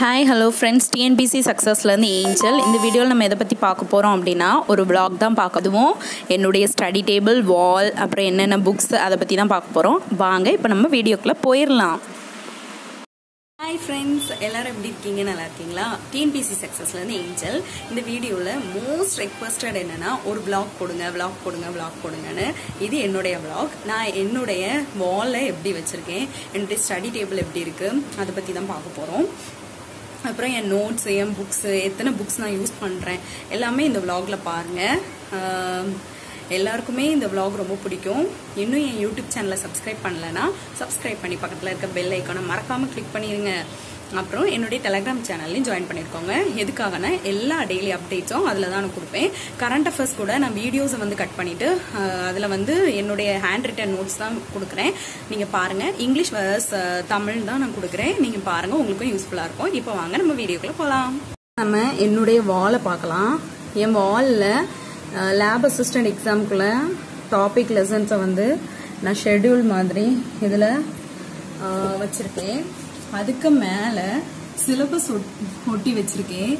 hi hello friends TNPSC சக்ஸஸ்லேருந்து Angel இந்த வீடியோவில் நம்ம எதை பற்றி பார்க்க போகிறோம் அப்படின்னா ஒரு vlog தான் பார்க்கதுவும் என்னுடைய ஸ்டடி டேபிள் வால் அப்புறம் என்னென்ன புக்ஸ் அதை பற்றி தான் பார்க்க போகிறோம் வாங்க இப்போ நம்ம வீடியோக்குள்ளே போயிடலாம் ஹாய் ஃப்ரெண்ட்ஸ் எல்லாரும் எப்படி இருக்கீங்க நல்லா இருக்கீங்களா டிஎன்பிசி சக்ஸஸ்லேருந்து ஏஞ்சல் இந்த வீடியோவில் மோஸ்ட் ரெக்வஸ்டட் என்னென்னா ஒரு vlog போடுங்க vlog போடுங்க vlog போடுங்கன்னு இது என்னுடைய vlog நான் என்னுடைய வாலை எப்படி வச்சுருக்கேன் என்னுடைய ஸ்டடி டேபிள் எப்படி இருக்குது அதை பற்றி தான் பார்க்க போகிறோம் அப்புறம் என் நோட்ஸ் என் புக்ஸு எத்தனை புக்ஸ் நான் யூஸ் பண்ணுறேன் எல்லாமே இந்த vlogல பாருங்கள் ஆம், எல்லாருக்குமே இந்த vlog ரொம்ப பிடிக்கும் இன்னும் என் யூடியூப் சேனலை சப்ஸ்கிரைப் பண்ணலைன்னா சப்ஸ்கிரைப் பண்ணி பக்கத்தில் இருக்க பெல் ஐக்கானை மறக்காமல் கிளிக் பண்ணிடுங்க அப்புறம் என்னுடைய டெலகிராம் சேனல்லையும் ஜாயின் பண்ணியிருக்கோங்க எதுக்காகனா எல்லா டெய்லி அப்டேட்ஸும் அதில் தான் நான் கொடுப்பேன் கரண்ட் அஃபேர்ஸ் கூட நான் வீடியோஸை வந்து கட் பண்ணிவிட்டு அதில் வந்து என்னுடைய ஹேண்ட் ரிட்டன் நோட்ஸ் தான் கொடுக்குறேன் நீங்கள் பாருங்கள் இங்கிலீஷ் வர்ஸ் தமிழ் தான் நான் கொடுக்குறேன் நீங்கள் பாருங்கள் உங்களுக்கும் யூஸ்ஃபுல்லாக இருக்கும் இப்போ வாங்க நம்ம வீடியோக்குள்ளே போகலாம் நம்ம என்னுடைய வாலை பார்க்கலாம் என் வாலில் லேப் அசிஸ்டன்ட் எக்ஸாமுக்குள்ள டாபிக் லெசன்ஸை வந்து நான் ஷெட்யூல் மாதிரி இதில் வச்சுருக்கேன் அதுக்கு மேலே சிலபஸ் ஒட்டி வச்சுருக்கேன்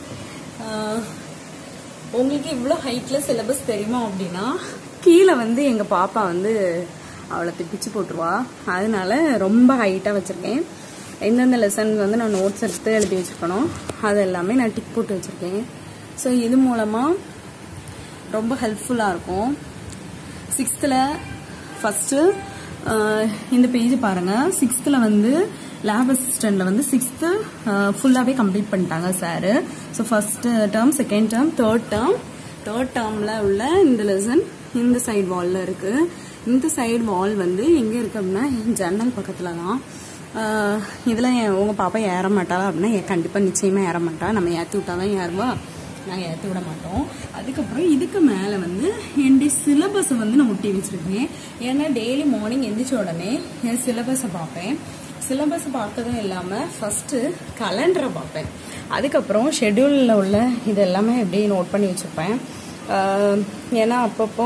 உங்களுக்கு இவ்வளோ ஹைட்டில் சிலபஸ் தெரியுமா அப்படின்னா கீழே வந்து எங்கள் பாப்பா வந்து அவளை பிச்சு போட்டுருவா அதனால ரொம்ப ஹைட்டாக வச்சுருக்கேன் எந்தெந்த லெசன்ஸ் வந்து நான் நோட்ஸ் எடுத்து எழுதி வச்சுருக்கணும் அது எல்லாமே நான் டிக் போட்டு வச்சுருக்கேன் ஸோ இது மூலமாக ரொம்ப ஹெல்ப்ஃபுல்லாக இருக்கும் சிக்ஸ்த்தில் ஃபஸ்ட்டு இந்த பேஜ் பாருங்கள் சிக்ஸ்த்தில் வந்து லேப் அசிஸ்டண்ட்டில் வந்து சிக்ஸ்த்து ஃபுல்லாகவே கம்ப்ளீட் பண்ணிட்டாங்க sir so first term second term third term third டேர்மில் உள்ள இந்த லெசன் இந்த சைடு வாலில் இருக்குது இந்த சைடு வால் வந்து எங்கே இருக்குது அப்படின்னா என் ஜன்னல் பக்கத்தில் தான் இதில் என் உங்கள் பாப்பா ஏற மாட்டாளா அப்படின்னா கண்டிப்பாக நிச்சயமாக ஏற மாட்டா நம்ம ஏற்றி விட்டா தான் ஏறுவா நாங்கள் ஏற்றி விட மாட்டோம் அதுக்கப்புறம் இதுக்கு மேலே வந்து என்னுடைய சிலபஸை வந்து நான் ஒட்டி வச்சுருக்கேன் ஏன்னா டெய்லி மார்னிங் எந்திரிச்ச உடனே என் சிலபஸை பார்ப்பேன் சிலபஸ் பார்த்ததும் இல்லாமல் ஃபஸ்ட்டு கலண்டரை பார்ப்பேன் அதுக்கப்புறம் ஷெட்யூலில் உள்ள இது எல்லாமே எப்படி நோட் பண்ணி வச்சுருப்பேன் ஆஹ் ஏன்னா அப்பப்போ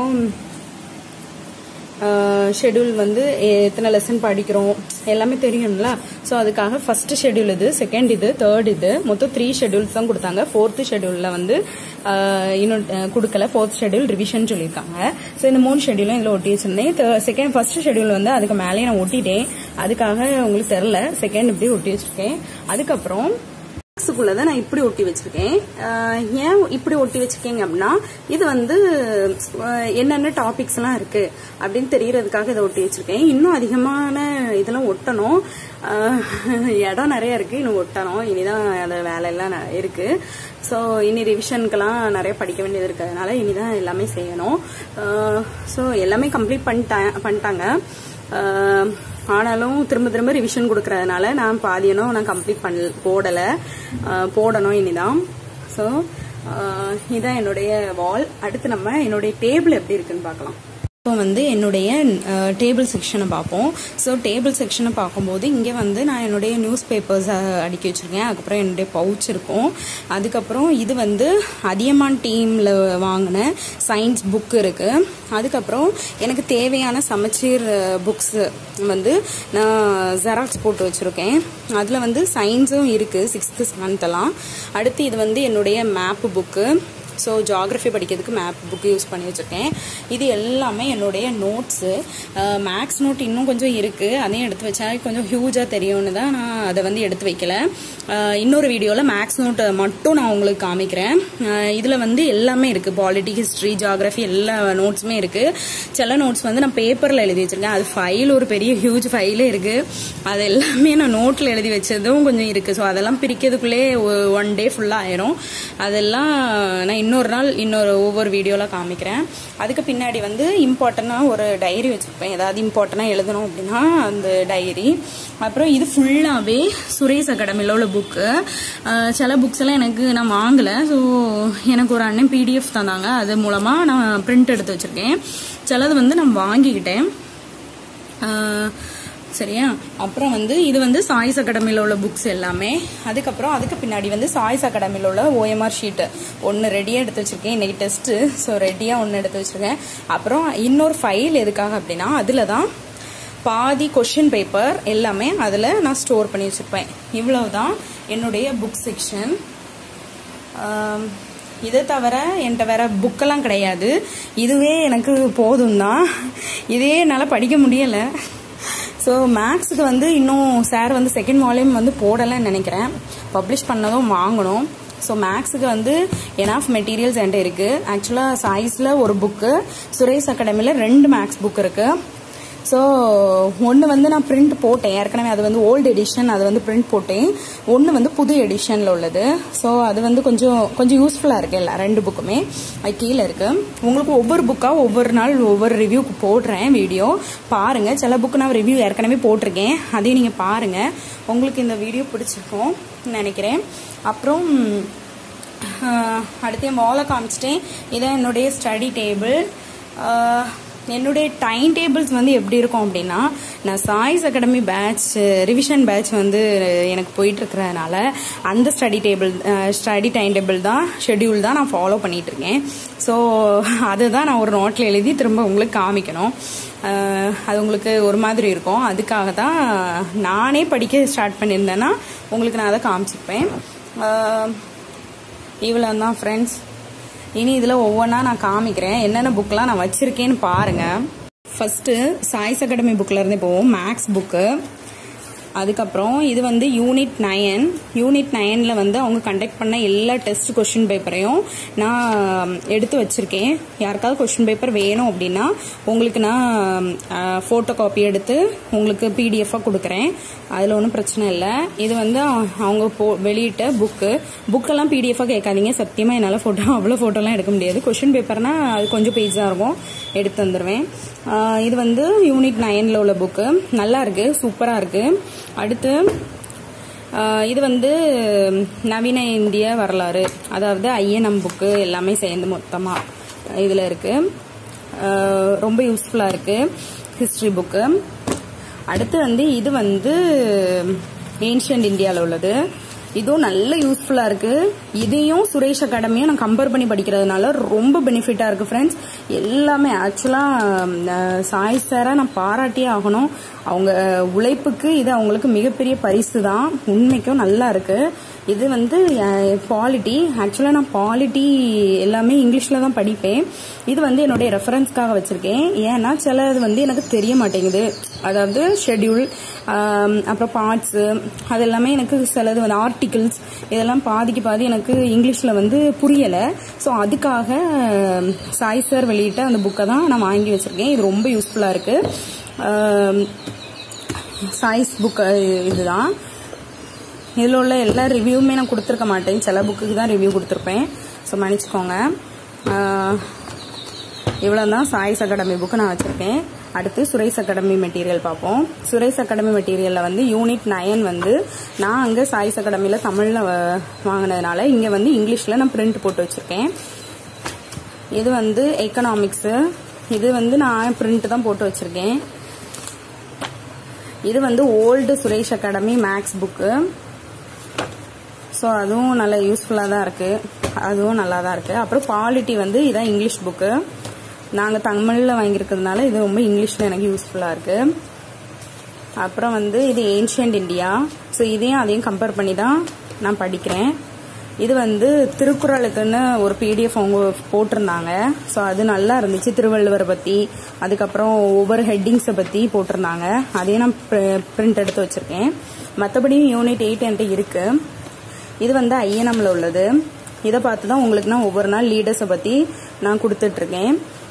ஷெட்யூல் வந்து எத்தனை லெசன் படிக்கிறோம் எல்லாமே தெரியும்ல ஸோ அதுக்காக ஃபர்ஸ்ட் ஷெட்யூல் இது செகண்ட் இது தேர்ட் இது மொத்தம் த்ரீ ஷெட்யூல்ஸ் தான் கொடுத்தாங்க ஃபோர்த்து ஷெட்யூலில் வந்து ஆஹ் இன்னும் அஹ் கொடுக்கல ஃபோர்த் ஷெட்யூல் ரிவிஷன் சொல்லியிருக்காங்க ஸோ இந்த மூணு ஷெட்யூலும் இதில் ஒட்டி வச்சிருந்தேன் செகண்ட் ஃபர்ஸ்ட் ஷெட்யூல் வந்து அதுக்கு மேலேயே நான் ஒட்டிட்டேன் அதுக்காக உங்களுக்கு தெரில செகண்ட் இப்படி ஒட்டி வச்சிருக்கேன் அதுக்கப்புறம் பாக்ஸுக்குள்ள தான் நான் இப்படி ஒட்டி வச்சிருக்கேன் ஆஹ் ஏன் இப்படி ஒட்டி வச்சிருக்கீங்க அப்படின்னா இது வந்து ஆஹ் என்னென்ன டாபிக்ஸ் எல்லாம் இருக்கு அப்படின்னு தெரியறதுக்காக இதை ஒட்டி வச்சிருக்கேன் இன்னும் அதிகமான இதெல்லாம் ஒட்டணும் ஆஹ் இடம் நிறைய இருக்கு இன்னும் ஒட்டணும் இனிதான் அந்த வேலையெல்லாம் ந- இருக்கு ஸோ இனி ரிவிஷனுக்கெல்லாம் நிறைய படிக்க வேண்டியது இருக்கிறதுனால இனிதான் எல்லாமே செய்யணும் ஸோ எல்லாமே கம்ப்ளீட் பண்ணிட்டா பண்ணிட்டாங்க ஆஹ் ஆனாலும் திரும்ப திரும்ப ரிவிஷன் கொடுக்கறதுனால நான் பாதியனும் நான் கம்ப்ளீட் பண்ண போடலை ஆஹ் போடணும் இனிதான் ஸோ இதான் என்னுடைய வால் அடுத்து நம்ம என்னுடைய டேபிள் எப்படி இருக்குன்னு பார்க்கலாம் இப்போ வந்து என்னுடைய டேபிள் செக்ஷனை பார்ப்போம் ஸோ டேபிள் செக்ஷனை பார்க்கும்போது இங்கே வந்து நான் என்னுடைய நியூஸ் பேப்பர்ஸ் அடுக்கி வச்சுருக்கேன் அதுக்கப்புறம் என்னுடைய பவுச் இருக்கும் அதுக்கப்புறம் இது வந்து அதியமான் டீமில் வாங்கின சயின்ஸ் புக் இருக்குது அதுக்கப்புறம் எனக்கு தேவையான சமச்சீர் புக்ஸ் வந்து நான் ஜெராக்ஸ் போட்டு வச்சுருக்கேன் அதில் வந்து சயின்ஸும் இருக்குது சிக்ஸ்த்து செவன்த்தெல்லாம் அடுத்து இது வந்து என்னுடைய மேப்பு புக்கு ஸோ ஜாகிரஃபி படிக்கிறதுக்கு மேப் புக்கு யூஸ் பண்ணி வச்சுருக்கேன் இது எல்லாமே என்னுடைய நோட்ஸு மேக்ஸ் நோட் இன்னும் கொஞ்சம் இருக்குது அதையும் எடுத்து வச்சா கொஞ்சம் ஹியூஜாக தெரியும்னு தான் நான் அதை வந்து எடுத்து வைக்கல அஹ் இன்னொரு வீடியோவில் மேக்ஸ் நோட்டை மட்டும் நான் உங்களுக்கு காமிக்கிறேன் இதில் வந்து எல்லாமே இருக்குது பாலிட்டி ஹிஸ்ட்ரி ஜாகிரஃபி எல்லா நோட்ஸுமே இருக்குது சில நோட்ஸ் வந்து நான் பேப்பரில் எழுதி வச்சுருக்கேன் அது ஃபைல் ஒரு பெரிய ஹியூஜ் ஃபைலே இருக்குது அது எல்லாமே நான் நோட்டில் எழுதி வச்சதும் கொஞ்சம் இருக்குது ஸோ அதெல்லாம் பிரிக்கிறதுக்குள்ளே ஒன் டே ஃபுல்லாக ஆயிரும் அதெல்லாம் நான் இன்னொரு நாள் இன்னொரு ஒவ்வொரு வீடியோவில் காமிக்கிறேன் அதுக்கு பின்னாடி வந்து இம்பார்ட்டண்ட்டாக ஒரு டைரி வச்சுருப்பேன் ஏதாவது இம்பார்ட்டண்ட்டாக எழுதணும் அப்படின்னா அந்த டைரி அப்புறம் இது ஃபுல்லாகவே சுரேஷ் அகாடமியில் உள்ள புக்கு சில புக்ஸ் எல்லாம் எனக்கு நான் வாங்கலை ஸோ எனக்கு ஒரு அண்ணன் பிடிஎஃப் தந்தாங்க அது மூலமாக நான் பிரிண்ட் எடுத்து வச்சுருக்கேன் சிலது வந்து நான் வாங்கிக்கிட்டேன் ஆஹ் சரியா அப்புறம் வந்து இது வந்து சாய்ஸ் அகாடமியில் உள்ள புக்ஸ் எல்லாமே அதுக்கப்புறம் அதுக்கு பின்னாடி வந்து சாய்ஸ் அகாடமியில் உள்ள ஓஎம்ஆர் ஷீட்டு ஒன்று ரெடியாக எடுத்து வச்சிருக்கேன் இன்னைக்கு டெஸ்ட்டு ஸோ ரெடியாக ஒன்று எடுத்து வச்சிருக்கேன் அப்புறம் இன்னொரு ஃபைல் எதுக்காக அப்படின்னா அதில் தான் பாதி கொஷின் பேப்பர் எல்லாமே அதில் நான் ஸ்டோர் பண்ணி வச்சுருப்பேன் இவ்வளவுதான் என்னுடைய புக் செக்ஷன் இதை தவிர என்கிட்ட வேற புக்கெல்லாம் கிடையாது இதுவே எனக்கு போதும் தான் இதே என்னால் படிக்க முடியலை ஸோ மேக்ஸுக்கு வந்து இன்னும் சார் வந்து செகண்ட் வால்யூம் வந்து போடலைன்னு நினைக்கிறேன் பப்ளிஷ் பண்ணதும் வாங்கணும் ஸோ மேக்ஸுக்கு வந்து எனாஃப் மெட்டீரியல்ஸ் என்கிட்ட இருக்குது ஆக்சுவலாக சாய்ஸில் ஒரு புக்கு சுரேஷ் அகாடமியில் ரெண்டு மேக்ஸ் புக் இருக்குது ஸோ ஒன்று வந்து நான் பிரிண்ட் போட்டேன் ஏற்கனவே அது வந்து ஓல்டு எடிஷன் அது வந்து பிரிண்ட் போட்டேன் ஒன்று வந்து புது எடிஷனில் உள்ளது ஸோ அது வந்து கொஞ்சம் கொஞ்சம் யூஸ்ஃபுல்லாக இருக்கு இல்லை ரெண்டு புக்குமே அது கீழே இருக்கு உங்களுக்கு ஒவ்வொரு புக்காக ஒவ்வொரு நாள் ஒவ்வொரு ரிவ்யூக்கு போடுறேன் வீடியோ பாருங்க சில புக்கு நான் ரிவ்யூ ஏற்கனவே போட்டிருக்கேன் அதையும் நீங்கள் பாருங்க உங்களுக்கு இந்த வீடியோ பிடிச்சிருக்கும் நினைக்கிறேன் அப்புறம் அடுத்து என் வாலை காமிச்சிட்டேன் இதான் என்னுடைய ஸ்டடி டேபிள் என்னுடைய டைம் டேபிள்ஸ் வந்து எப்படி இருக்கும் அப்படின்னா நான் Choice Academy batch revision batch வந்து எனக்கு போயிட்டு இருக்கிறதுனால அந்த study table study time table தான் ஷெட்யூல் தான் நான் ஃபாலோ பண்ணிட்டு இருக்கேன் ஸோ அதுதான் நான் ஒரு நோட்டில் எழுதி திரும்ப உங்களுக்கு காமிக்கணும் அது உங்களுக்கு ஒரு மாதிரி இருக்கும் அதுக்காக தான் நானே படிக்க ஸ்டார்ட் பண்ணியிருந்தேன்னா உங்களுக்கு நான் அதை காமிச்சிருப்பேன் இவ்வளோ தான் ஃப்ரெண்ட்ஸ் இனி இதில் ஒவ்வொன்றா நான் காமிக்கிறேன் என்னென்ன புக்கெலாம் நான் வச்சுருக்கேன்னு பாருங்கள் ஃபஸ்ட்டு சாய்ஸ் அகாடமி புக்கில் இருந்து போவோம் மேக்ஸ் புக்கு அதுக்கப்புறம் இது வந்து யூனிட் நயன் யூனிட் நயனில் வந்து அவங்க கண்டக்ட் பண்ண எல்லா டெஸ்ட் கொஷின் பேப்பரையும் நான் எடுத்து வச்சுருக்கேன் யாருக்காவது கொஷின் பேப்பர் வேணும் அப்படின்னா உங்களுக்கு நான் ஃபோட்டோ காப்பி எடுத்து உங்களுக்கு பிடிஎஃபாக கொடுக்குறேன் அதில் ஒன்றும் பிரச்சனை இல்லை இது வந்து அவங்க போ வெளியிட்ட புக்கு புக்கெல்லாம் பிடிஎஃபாக கேட்காதீங்க சத்தியமாக என்னால் ஃபோட்டோ அவ்வளோ ஃபோட்டோலாம் எடுக்க முடியாது கொஷின் பேப்பர்னால் அது கொஞ்சம் பேஜ் தான் இருக்கும் எடுத்து வந்துடுவேன் இது வந்து யூனிட் நைனில் உள்ள புக்கு நல்லா இருக்கு சூப்பராக இருக்கு அடுத்து இது வந்து நவீன இந்திய வரலாறு அதாவது ஐஎன்எம் புக்கு எல்லாமே சேர்ந்து மொத்தமாக இதில் இருக்கு ரொம்ப யூஸ்ஃபுல்லாக இருக்கு ஹிஸ்ட்ரி புக்கு அடுத்து வந்து இது வந்து ஏன்ஷியன்ட் இந்தியாவில் உள்ளது இதுவும் நல்ல யூஸ்ஃபுல்லாக இருக்கு இதையும் சுரேஷ் அகாடமியும் நான் கம்பேர் பண்ணி படிக்கிறதுனால ரொம்ப பெனிஃபிட்டாக இருக்கு ஃப்ரெண்ட்ஸ் எல்லாமே ஆக்சுவலாக சாய் சாரை நான் பாராட்டியே ஆகணும் அவங்க உழைப்புக்கு இது அவங்களுக்கு மிகப்பெரிய பரிசு தான் உண்மைக்கும் நல்லா இருக்கு இது வந்து பாலிட்டி ஆக்சுவலாக நான் பாலிட்டி எல்லாமே இங்கிலீஷில் தான் படிப்பேன் இது வந்து என்னுடைய ரெஃபரன்ஸ்க்காக வச்சுருக்கேன் ஏன்னா சிலது வந்து எனக்கு தெரிய மாட்டேங்குது அதாவது ஷெட்யூல் அப்புறம் பார்ட்ஸு அது எல்லாமே எனக்கு சிலது வந்து ஆர்டிகிள்ஸ் இதெல்லாம் பாதிக்கு பாதி எனக்கு இங்கிலீஷில் வந்து புரியலை ஸோ அதுக்காக சாய் சார் வெளியிட்ட அந்த புக்கை தான் நான் வாங்கி வச்சுருக்கேன் இது ரொம்ப யூஸ்ஃபுல்லாக இருக்குது சாய்ஸ் புக் இதுதான் இதில் உள்ள எல்லா ரிவ்யூவுமே நான் கொடுத்துருக்க மாட்டேன் சில புக்குக்கு தான் ரிவ்யூ கொடுத்துருப்பேன் ஸோ மன்னிச்சுக்கோங்க இவ்வளோ தான் சாய்ஸ் அகாடமி புக்கு நான் வச்சுருக்கேன் அடுத்து சுரேஷ் அகாடமி மெட்டீரியல் பார்ப்போம் சுரேஷ் அகாடமி மெட்டீரியலில் வந்து யூனிட் நயன் வந்து நான் அங்கே சாய்ஸ் அகாடமியில் தமிழில் வாங்கினதுனால இங்கே வந்து இங்கிலீஷில் நான் பிரிண்ட் போட்டு வச்சுருக்கேன் இது வந்து எக்கனாமிக்ஸு இது வந்து நான் பிரிண்ட் தான் போட்டு வச்சுருக்கேன் இது வந்து old Suresh Academy maths book so அதுவும் நல்ல யூஸ்ஃபுல்லாக தான் இருக்குது அதுவும் நல்லா தான் இருக்குது அப்புறம் பாலிட்டி வந்து இதான் இங்கிலீஷ் புக்கு நாங்கள் தமிழில் வாங்கியிருக்கிறதுனால இது ரொம்ப இங்கிலீஷில் எனக்கு யூஸ்ஃபுல்லாக இருக்குது அப்புறம் வந்து இது ஏன்ஷியன்ட் இந்தியா ஸோ இதையும் அதையும் கம்பேர் பண்ணி தான் நான் படிக்கிறேன் இது வந்து திருக்குறளுக்குன்னு ஒரு பிடிஎஃப் அவங்க போட்டிருந்தாங்க ஸோ அது நல்லா இருந்துச்சு திருவள்ளுவரை பற்றி அதுக்கப்புறம் ஒவ்வொரு ஹெட்டிங்ஸை பற்றி போட்டிருந்தாங்க அதையும் நான் பிரிண்ட் எடுத்து வச்சுருக்கேன் மற்றபடியும் யூனிட் எயிட் என்கிட்ட இருக்குது இது வந்து ஐஎன்எம்ல உள்ளது இதை பார்த்து தான் உங்களுக்கு நான் ஒவ்வொரு நாள் லீடர்ஸை பற்றி நான் கொடுத்துட்ருக்கேன்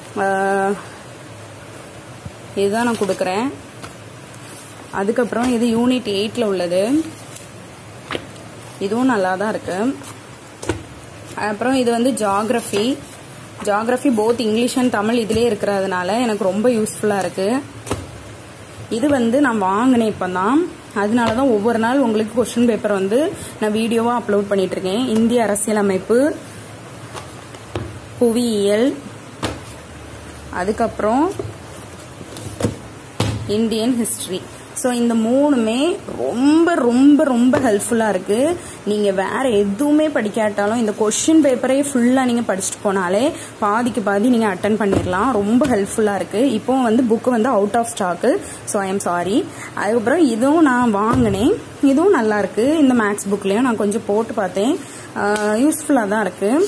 இதுதான் நான் கொடுக்குறேன் அதுக்கப்புறம் இது யூனிட் எயிட்டில் உள்ளது இதுவும் நல்லா தான் இருக்கு அப்புறம் இது வந்து geography geography both English and Tamil இதுலேயே இருக்கிறதுனால எனக்கு ரொம்ப யூஸ்ஃபுல்லாக இருக்கு இது வந்து நான் வாங்கினேன் இப்போ தான் அதனால தான் ஒவ்வொரு நாள் உங்களுக்கு கொஸ்டின் பேப்பர் வந்து நான் வீடியோவாக அப்லோட் பண்ணிட்டு இருக்கேன் இந்திய அரசியலமைப்பு புவியியல் அதுக்கப்புறம் இந்தியன் ஹிஸ்டரி ஸோ இந்த மூணுமே ரொம்ப ரொம்ப ரொம்ப ஹெல்ப்ஃபுல்லாக இருக்குது நீங்கள் வேறு எதுவுமே படிக்காட்டாலும் இந்த கொஷின் பேப்பரே ஃபுல்லாக நீங்கள் படிச்சுட்டு போனாலே பாதிக்கு பாதி நீங்கள் அட்டன் பண்ணிடலாம் ரொம்ப ஹெல்ப்ஃபுல்லாக இருக்குது இப்போ வந்து புக்கு வந்து out of stock so I am sorry அதுக்கப்புறம் இதுவும் நான் வாங்கினேன் இதுவும் நல்லா இருக்கு இந்த மேக்ஸ் புக்லேயும் நான் கொஞ்சம் போட்டு பார்த்தேன் யூஸ்ஃபுல்லாக தான் இருக்குது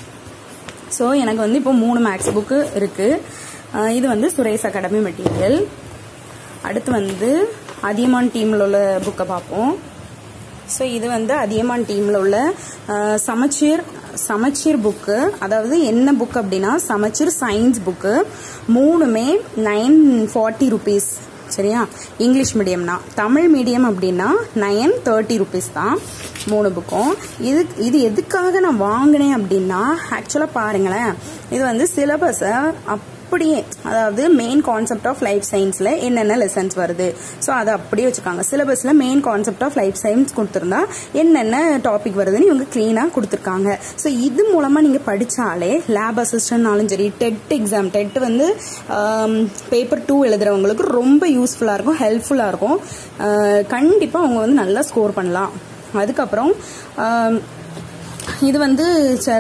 ஸோ எனக்கு வந்து இப்போ மூணு மேக்ஸ் புக்கு இருக்குது இது வந்து சுரேஷ் அகாடமி மெட்டீரியல் அடுத்து வந்து அதியமான் டீமில் உள்ள புக்கை பார்ப்போம் ஸோ இது வந்து அதியமான் டீமில் உள்ள அஹ், சமச்சீர் சமச்சீர் புக்கு அதாவது என்ன புக் அப்படின்னா சமச்சீர் சயின்ஸ் புக்கு மூணுமே நைன் ஃபார்ட்டி ருபீஸ் சரியா இங்கிலீஷ் மீடியம்னா தமிழ் மீடியம் அப்படின்னா நயன் தேர்ட்டி ருபீஸ் தான் மூணு புக்கும் இது இது எதுக்காக நான் வாங்கினேன் அப்படின்னா ஆக்சுவலாக பாருங்களேன் இது வந்து சிலபஸை அப்படியே அதாவது மெயின் கான்செப்ட் ஆஃப் லைஃப் சயின்ஸில் என்னென்ன லெசன்ஸ் வருது ஸோ அதை அப்படியே வச்சுக்காங்க சிலபஸில் main concept of life science கொடுத்துருந்தா என்னென்ன டாபிக் வருதுன்னு இவங்க க்ளீனாக கொடுத்துருக்காங்க ஸோ இது மூலமாக நீங்கள் படித்தாலே லேப் அசிஸ்டன்ட்னாலும் சரி டெட் எக்ஸாம் டெட் வந்து பேப்பர் டூ எழுதுறவங்களுக்கு ரொம்ப யூஸ்ஃபுல்லாக இருக்கும் ஹெல்ப்ஃபுல்லாக இருக்கும் கண்டிப்பாக அவங்க வந்து நல்லா ஸ்கோர் பண்ணலாம் அதுக்கப்புறம் ஆம், இது வந்து சில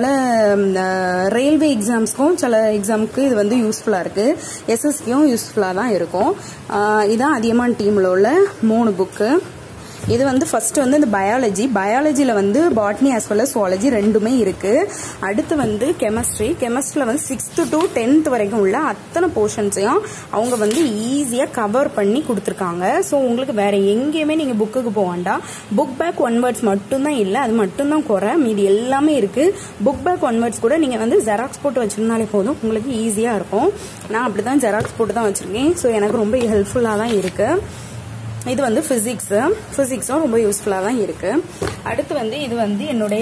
ரயில்வே எக்ஸாம்ஸ்க்கும் சில எக்ஸாமுக்கு இது வந்து யூஸ்ஃபுல்லாக இருக்குது எஸ்எஸ்பியும் யூஸ்ஃபுல்லாக தான் இருக்கும் ஆஹ் இதான் அதியமான் டீமில் உள்ள மூணு புக்கு இது வந்து ஃபர்ஸ்ட் வந்து இந்த பயாலஜி பயாலஜியில் வந்து botany as well as zoology ரெண்டுமே இருக்குது அடுத்து வந்து கெமிஸ்ட்ரி கெமிஸ்ட்ரியில் வந்து சிக்ஸ்த்து டு டென்த் வரைக்கும் உள்ள அத்தனை போர்ஷன்ஸையும் அவங்க வந்து ஈஸியாக கவர் பண்ணி கொடுத்துருக்காங்க ஸோ உங்களுக்கு வேற எங்கேயுமே நீங்கள் புக்குக்கு போக வேண்டாம் புக் பேக் ஒன் வேர்ட்ஸ் மட்டும்தான் இல்லை அது மட்டும்தான் குறை மீதி எல்லாமே இருக்குது புக் பேக் ஒன் வேர்ட்ஸ் கூட நீங்கள் வந்து ஜெராக்ஸ் போட்டு வச்சிருந்தாலே போதும் உங்களுக்கு ஈஸியாக இருக்கும் நான் அப்படி தான் ஜெராக்ஸ் போட்டு தான் வச்சுருக்கேன் ஸோ எனக்கு ரொம்ப ஹெல்ப்ஃபுல்லாக தான் இருக்குது இது வந்து ஃபிசிக்ஸு ஃபிசிக்ஸும் ரொம்ப யூஸ்ஃபுல்லாக தான் இருக்குது அடுத்து வந்து இது வந்து என்னுடைய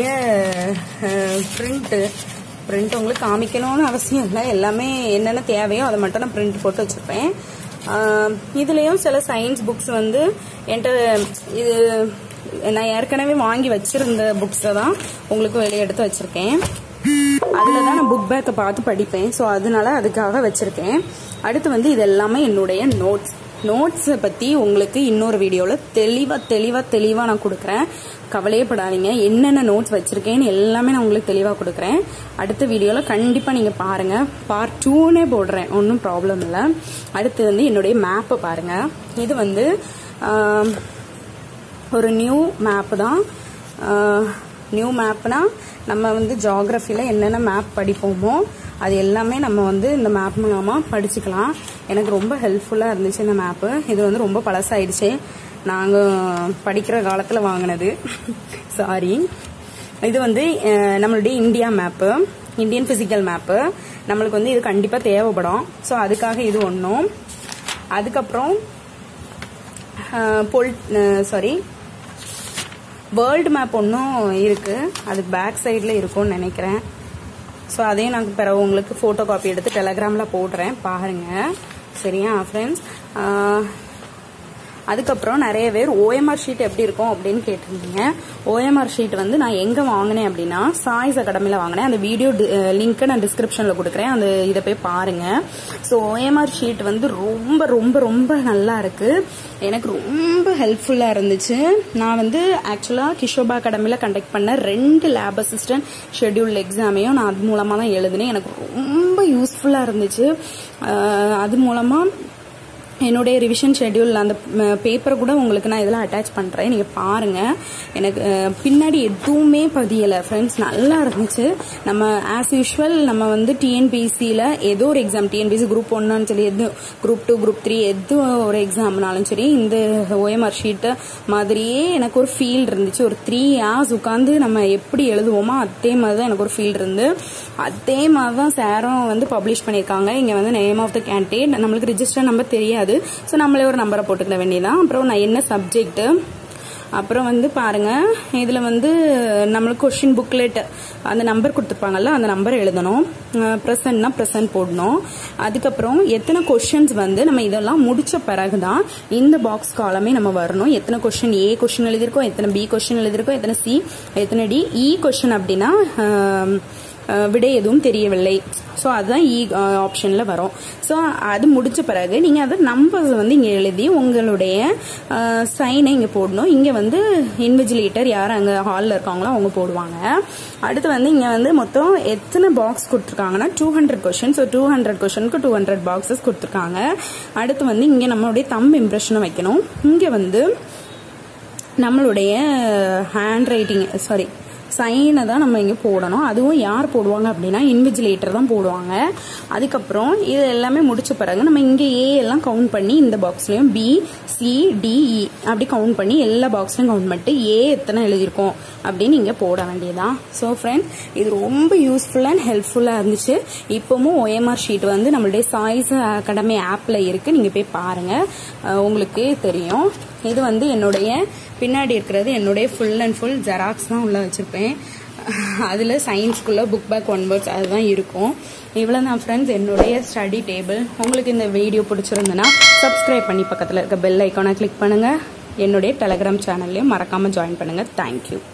பிரிண்ட்டு பிரிண்ட் உங்களுக்கு காமிக்கணும்னு அவசியம் இல்லை எல்லாமே என்னென்ன தேவையோ அதை மட்டும் நான் பிரிண்ட் போட்டு வச்சுருப்பேன் இதுலேயும் சில சயின்ஸ் புக்ஸ் வந்து என்கிட்ட இது நான் ஏற்கனவே வாங்கி வச்சிருந்த புக்ஸை தான் உங்களுக்கு வெளியே எடுத்து வச்சுருக்கேன் அதில் தான் நான் புக் பேக்கை பார்த்து படிப்பேன் ஸோ அதனால அதுக்காக வச்சுருக்கேன் அடுத்து வந்து இது எல்லாமே என்னுடைய நோட்ஸ் நோட்ஸை பற்றி உங்களுக்கு இன்னொரு வீடியோவில் தெளிவாக தெளிவாக தெளிவாக நான் கொடுக்குறேன் கவலையே படாதீங்க என்னென்ன நோட்ஸ் வச்சுருக்கேன்னு எல்லாமே நான் உங்களுக்கு தெளிவாக கொடுக்குறேன் அடுத்த வீடியோவில் கண்டிப்பாக நீங்கள் பாருங்கள் பார்ட் டூனே போடுறேன் ஒன்றும் ப்ராப்ளம் இல்லை அடுத்து வந்து என்னுடைய மேப்பை பாருங்கள் இது வந்து ஆம், ஒரு நியூ மேப் தான் நியூ மேப்னா நம்ம வந்து ஜாகிரஃபியில் என்னென்ன மேப் படிப்போமோ அது எல்லாமே நம்ம வந்து இந்த மேப் மூலமாக படிச்சுக்கலாம் எனக்கு ரொம்ப ஹெல்ப்ஃபுல்லாக இருந்துச்சு இந்த மேப்பு இது வந்து ரொம்ப பழசாயிடுச்சு நாங்கள் படிக்கிற காலத்தில் வாங்கினது சாரி இது வந்து அஹ், நம்மளுடைய India map Indian physical map நம்மளுக்கு வந்து இது கண்டிப்பாக தேவைப்படும் ஸோ அதுக்காக இது ஒன்றும் அதுக்கப்புறம் பொல் சாரி வேர்ல்டு மேப் ஒன்றும் இருக்குது அதுக்கு பேக் சைடில் இருக்கும்னு நினைக்கிறேன் ஸோ அதையும் நான் பிறகு உங்களுக்கு ஃபோட்டோ காப்பி எடுத்து டெலகிராமில் போடுறேன் பாருங்கள் சரியா ஃப்ரெண்ட்ஸ் அதுக்கப்புறம் நிறைய பேர் ஓஎம்ஆர் ஷீட் எப்படி இருக்கும் அப்படின்னு கேட்டிருந்தீங்க ஓஎம்ஆர் ஷீட் வந்து நான் எங்கே வாங்கினேன் அப்படின்னா சாய்ஸ் அகாடமியில் வாங்கினேன் அந்த வீடியோ லிங்க்கை நான் டிஸ்கிரிப்ஷனில் கொடுக்குறேன் அந்த இதை போய் பாருங்கள் ஸோ ஓஎம்ஆர் ஷீட் வந்து ரொம்ப ரொம்ப ரொம்ப நல்லா இருக்குது எனக்கு ரொம்ப ஹெல்ப்ஃபுல்லாக இருந்துச்சு நான் வந்து ஆக்சுவலாக கிஷோபா அகாடமியில் கண்டக்ட் பண்ண ரெண்டு லேப் அசிஸ்டன்ட் ஷெட்யூல் எக்ஸாமையும் நான் அது மூலமாக தான் எழுதினேன் எனக்கு ரொம்ப யூஸ்ஃபுல்லாக இருந்துச்சு அஹ் அது மூலமாக என்னுடைய ரிவிஷன் ஷெட்யூல் அந்த பேப்பரை கூட உங்களுக்கு நான் இதெல்லாம் அட்டாச் பண்ணுறேன் நீங்கள் பாருங்கள் எனக்கு அஹ், பின்னாடி எதுவுமே பதியலை ஃப்ரெண்ட்ஸ் நல்லா இருந்துச்சு நம்ம ஆஸ் யூஷுவல் நம்ம வந்து டிஎன்பிசியில் ஏதோ ஒரு எக்ஸாம் டிஎன்பிசி குரூப் ஒன்னான்னு சொல்லி எது குரூப் டூ குரூப் த்ரீ எது ஒரு எக்ஸாம்னாலும் சரி இந்த ஓஎம்ஆர் ஷீட்டு மாதிரியே எனக்கு ஒரு ஃபீல் இருந்துச்சு ஒரு த்ரீ ஹவர்ஸ் உட்காந்து நம்ம எப்படி எழுதுவோமோ அதே மாதிரி தான் எனக்கு ஒரு ஃபீல் இருந்து அதே மாதிரி தான் சாரும் வந்து பப்ளிஷ் பண்ணியிருக்காங்க இங்கே வந்து நேம் ஆஃப் த கேண்டிடேட் நம்மளுக்கு ரிஜிஸ்டர் நம்பர் தெரியாது ஸோ நம்மளே ஒரு நம்பரை போட்டுக்க வேண்டியதான் அப்புறம் நான் என்ன சப்ஜெக்ட்டு அப்புறம் வந்து பாருங்க இதில் வந்து நம்மளுக்கு கொஷின் புக்லெட் அந்த நம்பர் கொடுத்துருப்பாங்கல்ல அந்த நம்பர் எழுதணும் ப்ரெசன்ட்னா ப்ரெசன்ட் போடணும் அதுக்கப்புறம் எத்தனை கொஷின்ஸ் வந்து நம்ம இதெல்லாம் முடிச்ச பிறகு தான் இந்த பாக்ஸ் காலமே நம்ம வரணும் எத்தனை கொஷின் ஏ கொஷின் எழுதியிருக்கோம் எத்தனை பி கொஷின் எழுதியிருக்கோம் எத்தனை சி எத்தனை டி இ கொஷின் அப்படின்னா அஹ், விடை எதுவும் தெரியவில்லை ஸோ அதுதான் இ ஆப்ஷனில் வரும் ஸோ அது முடிச்ச பிறகு நீங்கள் அதை நம்பர்ஸ் வந்து இங்கே எழுதி உங்களுடைய சைனை இங்கே போடணும் இங்கே வந்து இன்விஜிலேட்டர் யார் அங்கே ஹாலில் இருக்காங்களோ அவங்க போடுவாங்க அடுத்து வந்து இங்கே வந்து மொத்தம் எத்தனை பாக்ஸ் கொடுத்துருக்காங்கன்னா two hundred question so two hundred கொஷனுக்கு டூ ஹண்ட்ரட் பாக்ஸஸ் கொடுத்துருக்காங்க அடுத்து வந்து இங்கே நம்மளுடைய தம் இம்ப்ரெஷனை வைக்கணும் இங்கே வந்து நம்மளுடைய ஹேண்ட் ரைட்டிங் சாரி சைனை தான் நம்ம இங்கே போடணும் அதுவும் யார் போடுவாங்க அப்படின்னா இன்விஜிலேட்டர் தான் போடுவாங்க அதுக்கப்புறம் இது எல்லாமே முடிச்ச பிறகு நம்ம இங்கே ஏ எல்லாம் கவுண்ட் பண்ணி இந்த பாக்ஸ்லையும் பி சி டிஇ அப்படி கவுண்ட் பண்ணி எல்லா பாக்ஸ்லையும் கவுண்ட் பண்ணிட்டு ஏ எத்தனை எழுதியிருக்கோம் அப்படின்னு இங்கே போட வேண்டியதான் ஸோ ஃப்ரெண்ட் இது ரொம்ப யூஸ்ஃபுல் அண்ட் ஹெல்ப்ஃபுல்லாக இருந்துச்சு இப்போவும் ஓஎம்ஆர் ஷீட் வந்து நம்மளுடைய சாய்ஸ் அகாடமி ஆப்பில் இருக்குது நீங்கள் போய் பாருங்கள் அஹ் உங்களுக்கு தெரியும் இது வந்து என்னுடைய பின்னாடி இருக்கிறது என்னுடைய ஃபுல் அண்ட் ஃபுல் ஜெராக்ஸ் தான் உள்ள வச்சுருப்பேன் அதில் சயின்ஸ்குள்ளே புக் பேக் ஒன் வேர்ட்ஸ் அதுதான் இருக்கும் இவ்வளோ தான் ஃப்ரெண்ட்ஸ் என்னுடைய ஸ்டடி டேபிள் உங்களுக்கு இந்த வீடியோ பிடிச்சிருந்துன்னா சப்ஸ்கிரைப் பண்ணி பக்கத்தில் இருக்க பெல் ஐக்கானை கிளிக் பண்ணுங்கள் என்னுடைய டெலகிராம் சேனல்லையும் மறக்காமல் ஜாயின் பண்ணுங்கள் தேங்க்யூ